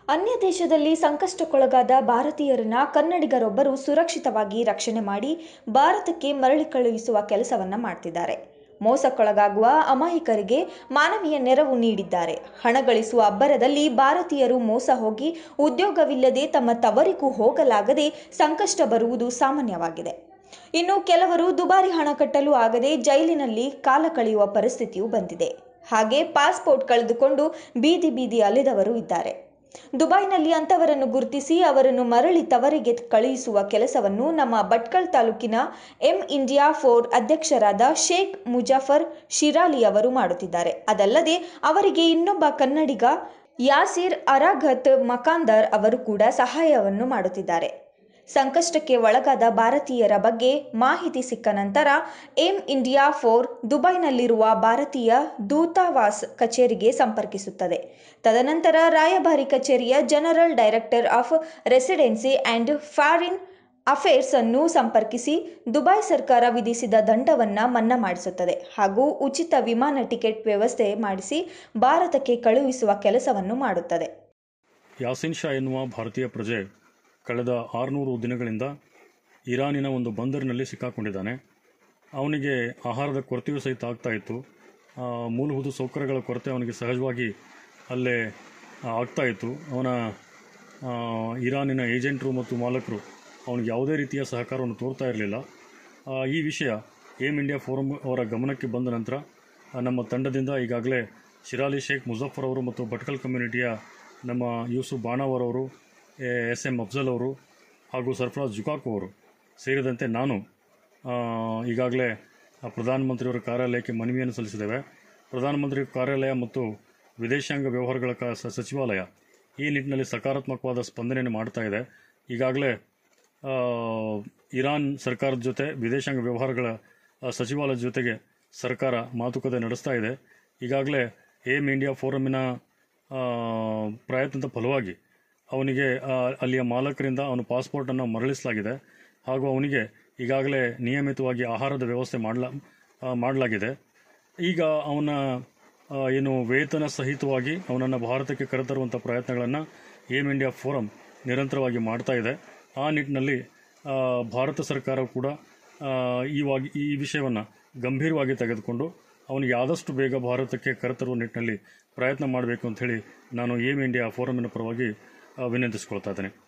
ಅನ್ಯ ದೇಶದಲ್ಲಿ ಸಂಕಷ್ಟಕ್ಕೊಳಗಾದ ಭಾರತೀಯರನ್ನ ಕನ್ನಡಿಗರೊಬ್ಬರು ಸುರಕ್ಷಿತವಾಗಿ ರಕ್ಷಣೆ ಮಾಡಿ ಭಾರತಕ್ಕೆ ಮರಳಿ ಕಳುಹಿಸುವ ಕೆಲಸವನ್ನ ಮಾಡ್ತಿದ್ದಾರೆ ಮೋಸಕ್ಕೊಳಗಾಗುವ ಅಮಾಯಕರಿಗೆ ಮಾನವೀಯ ನೆರವು ನೀಡಿದ್ದಾರೆ ಹಣ ಗಳಿಸುವ ಅಬ್ಬರದಲ್ಲಿ ಭಾರತೀಯರು ಮೋಸ ಹೋಗಿ ಉದ್ಯೋಗವಿಲ್ಲದೆ ತಮ್ಮ ತವರಿಗೂ ಹೋಗಲಾಗದೆ ಸಂಕಷ್ಟ ಬರುವುದು ಸಾಮಾನ್ಯವಾಗಿದೆ ಇನ್ನು ಕೆಲವರು ದುಬಾರಿ ಹಣ ಕಟ್ಟಲು ಆಗದೆ ಜೈಲಿನಲ್ಲಿ ಕಾಲ ಕಳೆಯುವ ಪರಿಸ್ಥಿತಿಯೂ ಬಂದಿದೆ ಹಾಗೆ ಪಾಸ್ಪೋರ್ಟ್ ಕಳೆದುಕೊಂಡು ಬೀದಿ ಬೀದಿ ಅಲೆದವರು ಇದ್ದಾರೆ ದುಬೈನಲ್ಲಿ ಅಂತವರನ್ನು ಗುರುತಿಸಿ ಅವರನ್ನು ಮರಳಿ ತವರಿಗೆ ಕಳುಹಿಸುವ ಕೆಲಸವನ್ನು ನಮ್ಮ ಭಟ್ಕಳ ತಾಲೂಕಿನ ಎಂ ಇಂಡಿಯಾ ಫೋರ್ ಅಧ್ಯಕ್ಷರಾದ ಶೇಖ್ ಮುಜಾಫರ್ ಶಿರಾಲಿ ಅವರು ಮಾಡುತ್ತಿದ್ದಾರೆ ಅದಲ್ಲದೆ ಅವರಿಗೆ ಇನ್ನೊಬ್ಬ ಕನ್ನಡಿಗ ಯಾಸಿರ್ ಅರಾಘತ್ ಮಕಾಂದರ್ ಅವರು ಕೂಡ ಸಹಾಯವನ್ನು ಮಾಡುತ್ತಿದ್ದಾರೆ ಸಂಕಷ್ಟಕ್ಕೆ ಒಳಗಾದ ಭಾರತೀಯರ ಬಗ್ಗೆ ಮಾಹಿತಿ ಸಿಕ್ಕ ನಂತರ ಏಮ್ ಇಂಡಿಯಾ ಫೋರ್ ದುಬೈನಲ್ಲಿರುವ ಭಾರತೀಯ ದೂತಾವಾಸ್ ಕಚೇರಿಗೆ ಸಂಪರ್ಕಿಸುತ್ತದೆ ತದನಂತರ ರಾಯಭಾರಿ ಕಚೇರಿಯ general director of residency and foreign affairs ಅನ್ನು ಸಂಪರ್ಕಿಸಿ ದುಬೈ ಸರ್ಕಾರ ವಿಧಿಸಿದ ದಂಡವನ್ನು ಮನ್ನಾ ಮಾಡಿಸುತ್ತದೆ ಹಾಗೂ ಉಚಿತ ವಿಮಾನ ಟಿಕೆಟ್ ವ್ಯವಸ್ಥೆ ಮಾಡಿಸಿ ಭಾರತಕ್ಕೆ ಕಳುಹಿಸುವ ಕೆಲಸವನ್ನು ಮಾಡುತ್ತದೆ ಯಾಸಿನ್ ಶಾ ಎನ್ನುವ ಭಾರತೀಯ ಪ್ರಜೆ ಕಳೆದ ಆರುನೂರು ದಿನಗಳಿಂದ ಇರಾನಿನ ಒಂದು ಬಂದರಿನಲ್ಲಿ ಸಿಕ್ಕಾಕೊಂಡಿದ್ದಾನೆ ಅವನಿಗೆ ಆಹಾರದ ಕೊರತೆಯೂ ಸಹಿತ ಆಗ್ತಾ ಇತ್ತು ಆ, ಮೂಲಭೂತ ಸೌಕರ್ಯಗಳ ಕೊರತೆ ಅವನಿಗೆ ಸಹಜವಾಗಿ ಅಲ್ಲೇ ಆ, ಆಗ್ತಾ ಇತ್ತು ಅವನ ಆ, ಇರಾನಿನ ಏಜೆಂಟರು ಮತ್ತು ಮಾಲಕರು ಅವನಿಗೆ ಯಾವುದೇ ರೀತಿಯ ಸಹಕಾರವನ್ನು ತೋರ್ತಾ ಇರಲಿಲ್ಲ ಈ ವಿಷಯ ಏಮ್ ಇಂಡಿಯಾ ಫೋರಂ ಅವರ ಗಮನಕ್ಕೆ ಬಂದ ನಂತರ ಆ, ನಮ್ಮ ತಂಡದಿಂದ ಈಗಾಗಲೇ ಶಿರಾಲಿ ಶೇಖ್ ಮುಜಫರ್ ಅವರು ಮತ್ತು ಭಟ್ಕಲ್ ಕಮ್ಯುನಿಟಿಯ ನಮ್ಮ ಯೂಸುಫ್ ಬಾಣಾವರ್ ಅವರು ಎಸ್ ಎಂ ಅಫ್ಜಲ್ ಅವರು ಹಾಗೂ ಸರ್ಫರಾಜ್ ಜುಕಾಕು ಅವರು ಸೇರಿದಂತೆ ನಾನು ಆ, ಈಗಾಗಲೇ ಆ ಪ್ರಧಾನಮಂತ್ರಿಯವರ ಕಾರ್ಯಾಲಯಕ್ಕೆ ಮನವಿಯನ್ನು ಸಲ್ಲಿಸಿದ್ದೇವೆ ಪ್ರಧಾನಮಂತ್ರಿ ಕಾರ್ಯಾಲಯ ಮತ್ತು ವಿದೇಶಾಂಗ ವ್ಯವಹಾರಗಳ ಕ ಸ- ಸಚಿವಾಲಯ ಈ ನಿಟ್ಟಿನಲ್ಲಿ ಸಕಾರಾತ್ಮಕವಾದ ಸ್ಪಂದನೆಯನ್ನು ಮಾಡ್ತಾ ಇದೆ ಈಗಾಗಲೇ ಆ, ಇರಾನ್ ಸರ್ಕಾರದ ಜೊತೆ ವಿದೇಶಾಂಗ ವ್ಯವಹಾರಗಳ ಆ, ಸಚಿವಾಲಯದ ಜೊತೆಗೆ ಸರ್ಕಾರ ಮಾತುಕತೆ ನಡೆಸ್ತಾ ಇದೆ ಈಗಾಗಲೇ ಏಮ್ ಇಂಡಿಯಾ ಫೋರಮಿನ ಆ, ಪ್ರಯತ್ನದ ಫಲವಾಗಿ ಅವನಿಗೆ ಆ, ಅಲ್ಲಿಯ ಮಾಲಕರಿಂದ ಅವನ ಪಾಸ್ಪೋರ್ಟನ್ನು ಮರಳಿಸಲಾಗಿದೆ ಹಾಗೂ ಅವನಿಗೆ ಈಗಾಗಲೇ ನಿಯಮಿತವಾಗಿ ಆಹಾರದ ವ್ಯವಸ್ಥೆ ಮಾಡಲ ಆ, ಮಾಡಲಾಗಿದೆ ಈಗ ಅವನ ಆ, ಏನು ವೇತನ ಸಹಿತವಾಗಿ ಅವನನ್ನು ಭಾರತಕ್ಕೆ ಕರೆತರುವಂಥ ಪ್ರಯತ್ನಗಳನ್ನು ಏಮ್ ಇಂಡಿಯಾ ಫೋರಂ ನಿರಂತರವಾಗಿ ಮಾಡ್ತಾ ಇದೆ ಆ ನಿಟ್ಟಿನಲ್ಲಿ ಆ, ಭಾರತ ಸರ್ಕಾರ ಕೂಡ ಆ, ಈವಾಗಿ ಈ ವಿಷಯವನ್ನು ಗಂಭೀರವಾಗಿ ತೆಗೆದುಕೊಂಡು ಅವನಿಗೆ ಆದಷ್ಟು ಬೇಗ ಭಾರತಕ್ಕೆ ಕರೆತರುವ ನಿಟ್ಟಿನಲ್ಲಿ ಪ್ರಯತ್ನ ಮಾಡಬೇಕು ಅಂತ ಹೇಳಿ ನಾನು ಏಮ್ ಇಂಡಿಯಾ ಫೋರಮಿನ ಪರವಾಗಿ ಆ, ವಿನಂತಿಸ್ಕೊಳ್ತಾ ಇದ್ದೇನೆ